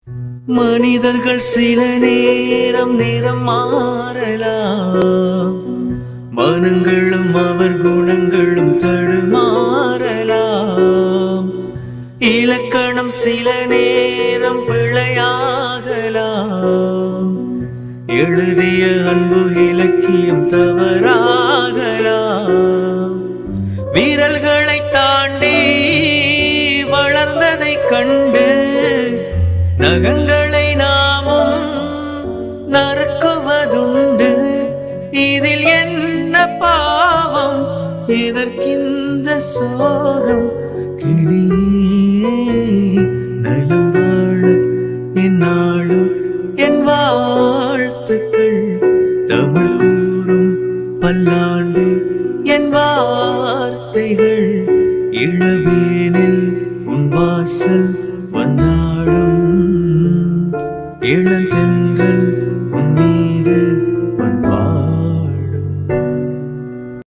மனிதர்கள் சில நேரம் நிறம் மாறலாம் மனங்களும் அவர் குணங்களும் தடுமாறலாம் இலக்கணம் சில நேரம் பிழையாகலாம் எழுதிய அன்பு இலக்கியம் தவறாகலாம் வீரல்களை தாண்டி வளர்ந்ததைக் கண்டு நகங்களை நாமும் நறுக்குவதுண்டு இதில் என்ன பாவம் இதற்கிந்த சோகம் கிளியே நலம் வாழ என்னாலும் என் வாழ்த்துக்கள் தமிழ் கூறும் பல்லாண்டு என் வார்த்தைகள் இளவேனில் உன் வாசல் வந்தாடும் இளந்தென்றல்